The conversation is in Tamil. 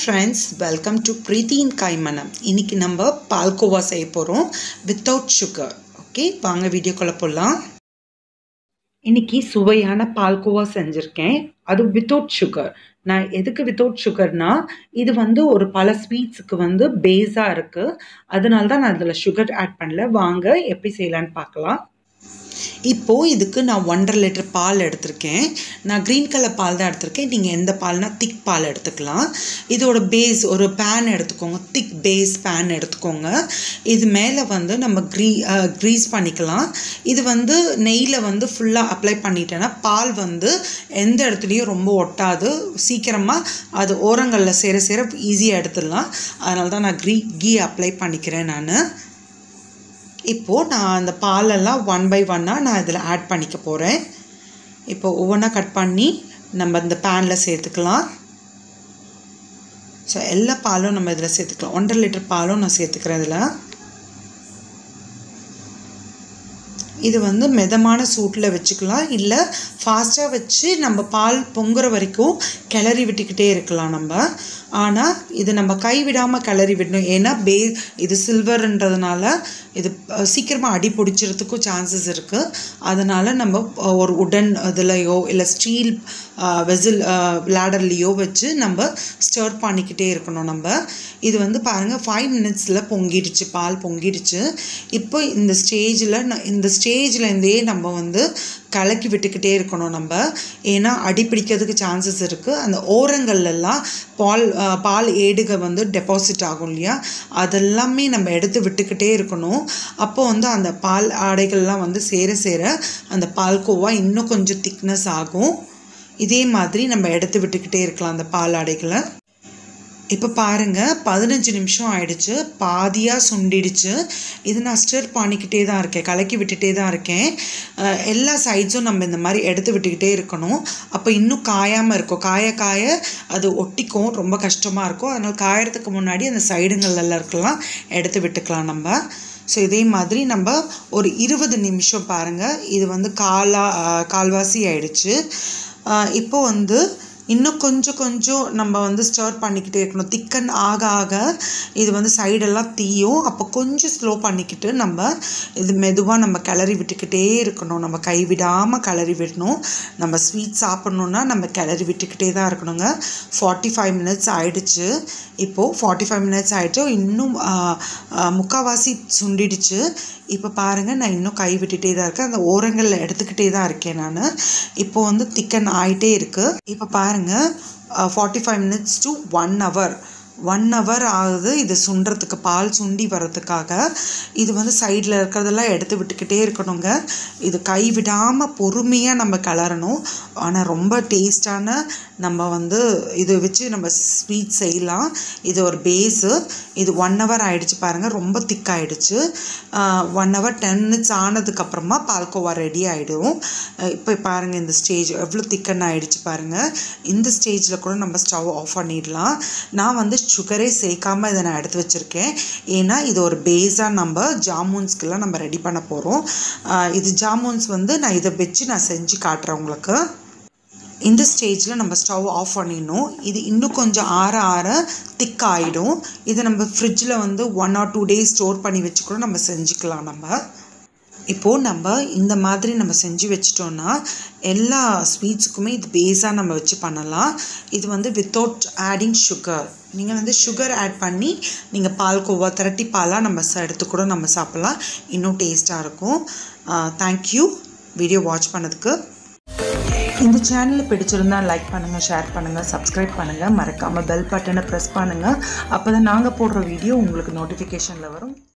ஃப்ரெண்ட்ஸ் வெல்கம் டு பிரீத்தி இன் கைமனம் இன்னைக்கு நம்ம பால்கோவா செய்ய போகிறோம் வித்தவுட் சுகர் ஓகே வாங்க வீடியோக்குள்ளே போகலாம் இன்னைக்கு சுவையான பால்கோவா செஞ்சுருக்கேன் அது வித்தவுட் சுகர் நான் எதுக்கு வித்தவுட் சுகர்னா இது வந்து ஒரு பல ஸ்வீட்ஸுக்கு வந்து பேஸாக இருக்குது அதனால தான் நான் அதில் சுகர் ஆட் பண்ணல வாங்க எப்படி செய்யலான்னு பார்க்கலாம் இப்போது இதுக்கு நான் ஒன்றரை லிட்டர் பால் எடுத்திருக்கேன் நான் க்ரீன் கலர் பால் தான் எடுத்திருக்கேன் நீங்கள் எந்த பால்னா திக் பால் எடுத்துக்கலாம் இதோட பேஸ் ஒரு பேன் எடுத்துக்கோங்க திக் பேஸ் பேன் எடுத்துக்கோங்க இது மேலே வந்து நம்ம க்ரீ க்ரீஸ் பண்ணிக்கலாம் இது வந்து நெய்யில் வந்து ஃபுல்லாக அப்ளை பண்ணிட்டேன்னா பால் வந்து எந்த இடத்துலையும் ரொம்ப ஒட்டாது சீக்கிரமாக அது ஓரங்களில் சேர சேர ஈஸியாக எடுத்துடலாம் அதனால தான் நான் க்ரீ கீ அப்ளை பண்ணிக்கிறேன் நான் இப்போது நான் அந்த பாலெல்லாம் ஒன் பை ஒன்னாக நான் இதில் ஆட் பண்ணிக்க போகிறேன் இப்போ ஒவ்வொன்றா கட் பண்ணி நம்ம இந்த பேனில் சேர்த்துக்கலாம் ஸோ எல்லா பாலும் நம்ம இதில் சேர்த்துக்கலாம் ஒன்றரை லிட்டர் பாலும் நான் சேர்த்துக்கிறேன் இதில் இது வந்து மிதமான சூட்டில் வச்சுக்கலாம் இல்லை ஃபாஸ்ட்டாக வச்சு நம்ம பால் பொங்குற வரைக்கும் கிளறி விட்டுக்கிட்டே இருக்கலாம் நம்ம ஆனால் இது நம்ம கைவிடாமல் கிளறி விடணும் ஏன்னா பே இது சில்வர்ன்றதுனால இது சீக்கிரமாக அடி பிடிச்சிறதுக்கும் சான்சஸ் இருக்குது அதனால் நம்ம ஒரு உடன் இதுலையோ இல்லை ஸ்டீல் வெசில் லேடர்லேயோ வச்சு நம்ம ஸ்டர் பண்ணிக்கிட்டே இருக்கணும் நம்ம இது வந்து பாருங்கள் ஃபைவ் மினிட்ஸில் பொங்கிடுச்சு பால் பொங்கிடுச்சு இப்போ இந்த ஸ்டேஜில் இந்த ஸ்டேஜ்லேருந்தே நம்ம வந்து கலக்கி விட்டுக்கிட்டே இருக்கணும் நம்ம ஏன்னா அடி பிடிக்கிறதுக்கு சான்சஸ் இருக்குது அந்த ஓரங்கள்லாம் பால் பால் ஏடுக வந்து டெபாசிட் ஆகும் இல்லையா அதெல்லாமே நம்ம எடுத்து விட்டுக்கிட்டே இருக்கணும் அப்போ வந்து அந்த பால் ஆடைகள்லாம் வந்து சேர சேர அந்த பால்கோவா இன்னும் கொஞ்சம் திக்னஸ் ஆகும் இதே மாதிரி நம்ம எடுத்து விட்டுக்கிட்டே இருக்கலாம் அந்த பால் ஆடைகளை இப்போ பாருங்கள் பதினஞ்சு நிமிஷம் ஆயிடுச்சு பாதியாக சுண்டிடுச்சு இது நான் ஸ்டிர் பண்ணிக்கிட்டே தான் இருக்கேன் கலக்கி விட்டுட்டே தான் இருக்கேன் எல்லா சைட்ஸும் நம்ம இந்த மாதிரி எடுத்து விட்டுக்கிட்டே இருக்கணும் அப்போ இன்னும் காயாமல் இருக்கும் காய காய அது ஒட்டிக்கும் ரொம்ப கஷ்டமாக இருக்கும் அதனால் காயறதுக்கு முன்னாடி அந்த சைடுங்கள்லாம் இருக்கலாம் எடுத்து விட்டுக்கலாம் நம்ம ஸோ இதே மாதிரி நம்ம ஒரு இருபது நிமிஷம் பாருங்கள் இது வந்து காலா கால்வாசி ஆயிடுச்சு இப்போ வந்து இன்னும் கொஞ்சம் கொஞ்சம் நம்ம வந்து ஸ்டர் பண்ணிக்கிட்டே இருக்கணும் திக்கன் ஆக ஆக இது வந்து சைடெல்லாம் தீயும் அப்போ கொஞ்சம் ஸ்லோ பண்ணிக்கிட்டு நம்ம இது மெதுவாக நம்ம கிளறி விட்டுக்கிட்டே இருக்கணும் நம்ம கைவிடாமல் கிளறி விடணும் நம்ம ஸ்வீட் சாப்பிட்ணுன்னா நம்ம கிளறி விட்டுக்கிட்டே தான் இருக்கணுங்க ஃபார்ட்டி ஃபைவ் மினிட்ஸ் ஆயிடுச்சு இப்போது ஃபார்ட்டி ஃபைவ் மினிட்ஸ் ஆகிடுச்சு இன்னும் முக்கால்வாசி சுண்டிடுச்சு இப்போ பாருங்கள் நான் இன்னும் கை விட்டுட்டே தான் இருக்கேன் அந்த ஓரங்களில் எடுத்துக்கிட்டே தான் இருக்கேன் நான் இப்போ வந்து திக்கன் ஆகிட்டே இருக்குது இப்போ பாருங்கள் forty five minutes to one hour one hour ஆகுது இது சுண்டுறதுக்கு பால் சுண்டி வர்றதுக்காக இது வந்து சைடில் இருக்கிறதெல்லாம் எடுத்து விட்டுக்கிட்டே இருக்கணுங்க இது கை விடாமல் பொறுமையாக நம்ம கிளறணும் ஆனால் ரொம்ப டேஸ்டான நம்ம வந்து இது வச்சு நம்ம ஸ்வீட் செய்யலாம் இது ஒரு பேஸு இது ஒன் ஹவர் ஆகிடுச்சு பாருங்கள் ரொம்ப திக்காகிடுச்சு ஒன் ஹவர் டென் மினிட்ஸ் ஆனதுக்கப்புறமா பால்கோவா ரெடி ஆகிடும் இப்போ பாருங்கள் இந்த ஸ்டேஜ் எவ்வளோ திக்கன் ஆகிடுச்சு பாருங்கள் இந்த ஸ்டேஜில் கூட நம்ம ஸ்டவ் ஆஃப் பண்ணிடலாம் நான் வந்து சுகரே சேர்க்காமல் இதை நான் எடுத்து வச்சுருக்கேன் ஏன்னா இது ஒரு பேஸாக நம்ம ஜாமுன்ஸ்க்கெல்லாம் நம்ம ரெடி பண்ண போகிறோம் இது ஜாமுன்ஸ் வந்து நான் இதை வச்சு நான் செஞ்சு காட்டுறேன் உங்களுக்கு இந்த ஸ்டேஜில் நம்ம ஸ்டவ் ஆஃப் பண்ணிடணும் இது இன்னும் கொஞ்சம் ஆற ஆற திக் ஆகிடும் இதை நம்ம ஃப்ரிட்ஜில் வந்து one or two days store பண்ணி வச்சு கூட நம்ம செஞ்சுக்கலாம் நம்ம இப்போது நம்ம இந்த மாதிரி நம்ம செஞ்சு வச்சிட்டோன்னா எல்லா ஸ்வீட்ஸுக்குமே இது பேஸாக நம்ம வச்சு பண்ணலாம் இது வந்து வித்தவுட் ஆடிங் சுகர் நீங்கள் வந்து சுகர் ஆட் பண்ணி நீங்கள் பால்கோவா திரட்டி பாலாக நம்ம எடுத்து கூட நம்ம சாப்பிட்லாம் இன்னும் டேஸ்ட்டாக இருக்கும் தேங்க்யூ வீடியோ வாட்ச் பண்ணதுக்கு இந்த சேனலில் பிடிச்சிருந்தா லைக் பண்ணுங்கள் ஷேர் பண்ணுங்கள் சப்ஸ்கிரைப் பண்ணுங்கள் மறக்காமல் பெல் பட்டனை ப்ரெஸ் பண்ணுங்கள் அப்போ தான் நாங்கள் போடுற வீடியோ உங்களுக்கு நோட்டிஃபிகேஷனில் வரும்